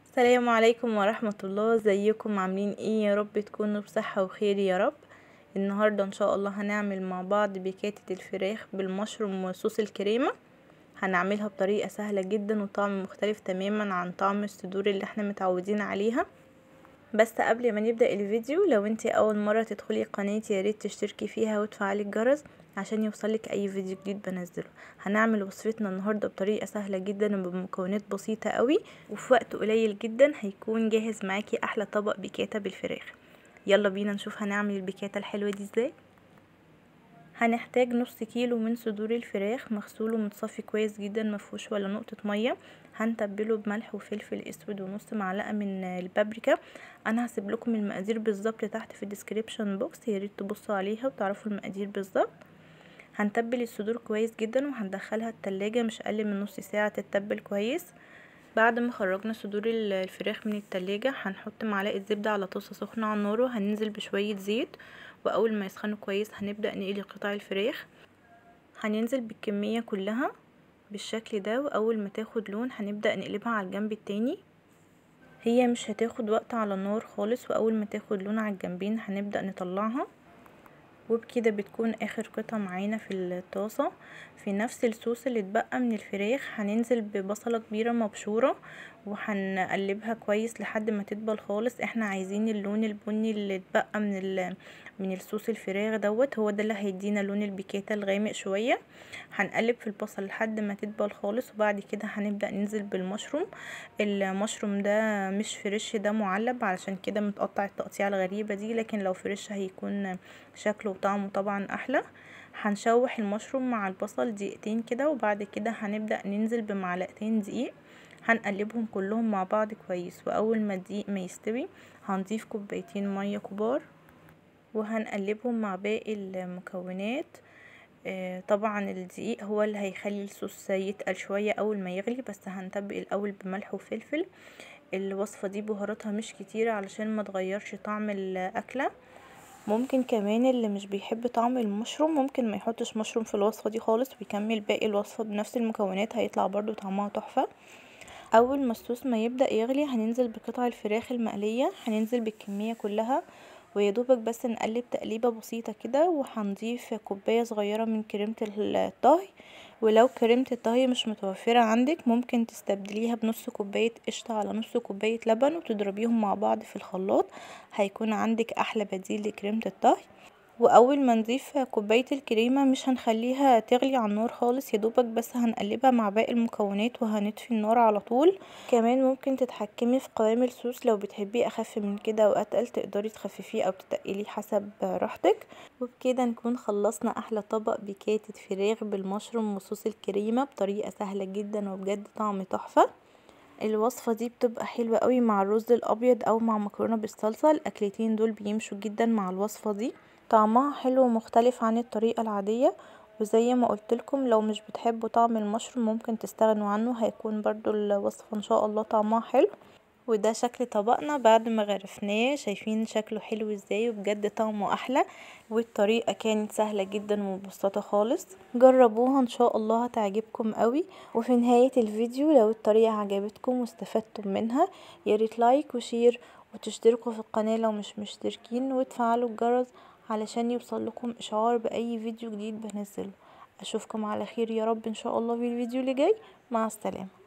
السلام عليكم ورحمة الله ازيكم عاملين ايه يا رب تكونوا بصحة وخير يا رب النهاردة ان شاء الله هنعمل مع بعض بيكاتة الفراخ بالمشروم وصوص الكريمة هنعملها بطريقة سهلة جدا وطعم مختلف تماما عن طعم الصدور اللي احنا متعودين عليها بس قبل ما نبدأ الفيديو لو انت اول مرة تدخلي قناتي ياريت تشتركي فيها وتفعلي الجرس عشان يوصلك اي فيديو جديد بنزله هنعمل وصفتنا النهاردة بطريقة سهلة جدا وبمكونات بسيطة قوي وفي وقت قليل جدا هيكون جاهز معاكي احلى طبق بيكاتا بالفراخ يلا بينا نشوف هنعمل البيكاتا الحلوة دي ازاي هنحتاج نص كيلو من صدور الفراخ مغسول ومتصفي كويس جدا مفهوش ولا نقطة مية هنتبله بملح وفلفل اسود ونص معلقة من البابريكا انا هسيب لكم المقادير بالظبط تحت في الديسكريبشن بوكس ياريت تبصوا عليها وتعرفوا المقادير بالظبط هنتبل الصدور كويس جدا وهندخلها التلاجة مش اقل من نص ساعة تتبل كويس بعد ما خرجنا صدور الفراخ من التلاجة هنحط معلقة زبدة على طاسة سخنة على النار وهننزل بشوية زيت واول ما يسخنوا كويس هنبدأ نقلي قطع الفراخ هننزل بالكمية كلها بالشكل ده واول ما تاخد لون هنبدأ نقلبها على الجنب التاني هي مش هتاخد وقت على النار خالص واول ما تاخد لون على الجنبين هنبدأ نطلعها وبكده بتكون اخر قطعة معانا في الطاسة في نفس الصوص اللي اتبقى من الفراخ هننزل ببصلة كبيرة مبشورة وهنقلبها كويس لحد ما تدبل خالص احنا عايزين اللون البني اللي اتبقى من من الصوص الفراخ دوت هو ده اللي هيدينا لون البيكاتا الغامق شويه هنقلب في البصل لحد ما تدبل خالص وبعد كده هنبدا ننزل بالمشروم المشروم ده مش فريش ده معلب علشان كده متقطع التقطيعه الغريبه دي لكن لو فريش هيكون شكله وطعمه طبعا احلى هنشوح المشروم مع البصل دقيقتين كده وبعد كده هنبدا ننزل بمعلقتين دقيق هنقلبهم كلهم مع بعض كويس واول ما الدقيق ما يستوي هنضيف كوبايتين ميه كبار وهنقلبهم مع باقي المكونات آه طبعا الدقيق هو اللي هيخلي الصوص يتقل شويه اول ما يغلي بس هنتبل الاول بملح وفلفل الوصفه دي بهاراتها مش كتيره علشان ما تغيرش طعم الاكله ممكن كمان اللي مش بيحب طعم المشروم ممكن ما يحطش مشروم في الوصفه دي خالص ويكمل باقي الوصفه بنفس المكونات هيطلع برضو طعمها تحفه اول ما الصوص ما يبدا يغلي هننزل بقطع الفراخ المقليه هننزل بالكميه كلها ويدوبك بس نقلب تقليبه بسيطه كده وهنضيف كوبايه صغيره من كريمه الطهي ولو كريمه الطهي مش متوفره عندك ممكن تستبدليها بنص كوبايه قشطه على نص كوبايه لبن وتضربيهم مع بعض في الخلاط هيكون عندك احلى بديل لكريمه الطهي واول ما نضيف كوبايه الكريمه مش هنخليها تغلي على النار خالص يدوبك بس هنقلبها مع باقي المكونات وهنطفي النار على طول كمان ممكن تتحكمي في قوام الصوص لو بتحبيه اخف من كده او اتقل تقدري تخففيه او تتقليه حسب راحتك وبكده نكون خلصنا احلى طبق بكاتة فراخ بالمشروم وصوص الكريمه بطريقه سهله جدا وبجد طعم تحفه الوصفة دي بتبقى حلوة قوي مع الرز الابيض او مع مكرونة بالصلصة الاكلتين دول بيمشوا جدا مع الوصفة دي طعمها حلو ومختلف عن الطريقة العادية وزي ما قلتلكم لو مش بتحبوا طعم المشروم ممكن تستغنوا عنه هيكون برضو الوصفة ان شاء الله طعمها حلو وده شكل طبقنا بعد ما غرفناه شايفين شكله حلو ازاي وبجد طعمه احلى والطريقة كانت سهلة جدا ومبسطة خالص جربوها ان شاء الله هتعجبكم قوي وفي نهاية الفيديو لو الطريقة عجبتكم واستفدتم منها ياريت لايك وشير وتشتركوا في القناة لو مش مشتركين وتفعلوا الجرس علشان يوصل لكم اشعار باي فيديو جديد بنزله اشوفكم على خير يا رب ان شاء الله في الفيديو اللي جاي مع السلامه